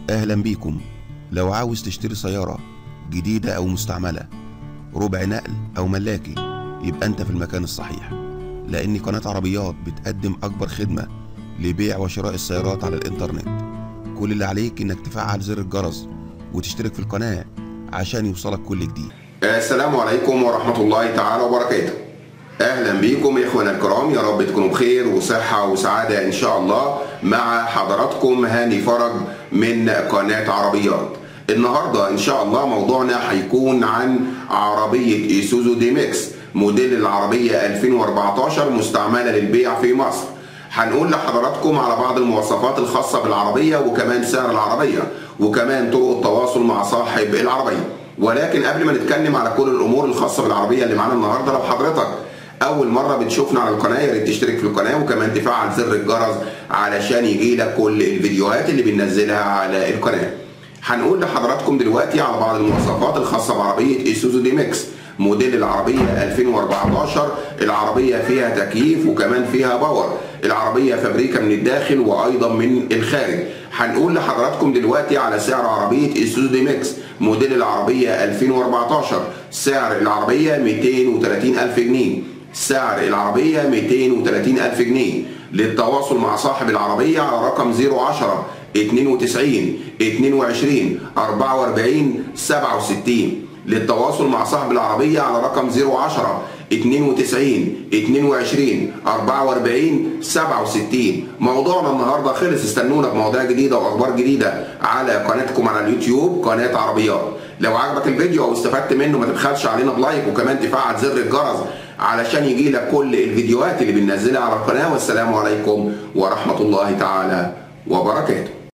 أهلا بيكم لو عاوز تشتري سيارة جديدة أو مستعملة ربع نقل أو ملاكي يبقى أنت في المكان الصحيح لأن قناة عربيات بتقدم أكبر خدمة لبيع وشراء السيارات على الإنترنت كل اللي عليك إنك تفعل زر الجرس وتشترك في القناة عشان يوصلك كل جديد السلام عليكم ورحمة الله تعالى وبركاته أهلا بكم إخوانا الكرام يا رب تكونوا بخير وصحة وسعادة إن شاء الله مع حضراتكم هاني فرج من قناة عربيات النهاردة إن شاء الله موضوعنا هيكون عن عربية إيسوزو دي ميكس موديل العربية 2014 مستعملة للبيع في مصر هنقول لحضراتكم على بعض المواصفات الخاصة بالعربية وكمان سعر العربية وكمان طرق التواصل مع صاحب العربية ولكن قبل ما نتكلم على كل الامور الخاصه بالعربيه اللي معانا النهارده لو حضرتك اول مره بتشوفنا على القناه يا ريت تشترك في القناه وكمان تفعل زر الجرس علشان يجي لك كل الفيديوهات اللي بننزلها على القناه هنقول لحضراتكم دلوقتي على بعض المواصفات الخاصه بعربيه ايسوزو دي ميكس موديل العربية 2014 العربية فيها تكييف وكمان فيها باور العربية فابريكا من الداخل وأيضا من الخارج هنقول لحضراتكم دلوقتي على سعر عربية إيسوزو دي ميكس موديل العربية 2014 سعر العربية 230 ألف جنيه سعر العربية 230 ألف جنيه للتواصل مع صاحب العربية على رقم 010 92 22 44 67 للتواصل مع صاحب العربية على رقم 010 92 22 44 67 موضوعنا النهارده خلص استنونا بمواضيع جديدة وأخبار جديدة على قناتكم على اليوتيوب قناة عربيات لو عجبك الفيديو أو استفدت منه ما تبخلش علينا بلايك وكمان تفعل زر الجرس علشان يجي لك كل الفيديوهات اللي بننزلها على القناة والسلام عليكم ورحمة الله تعالى وبركاته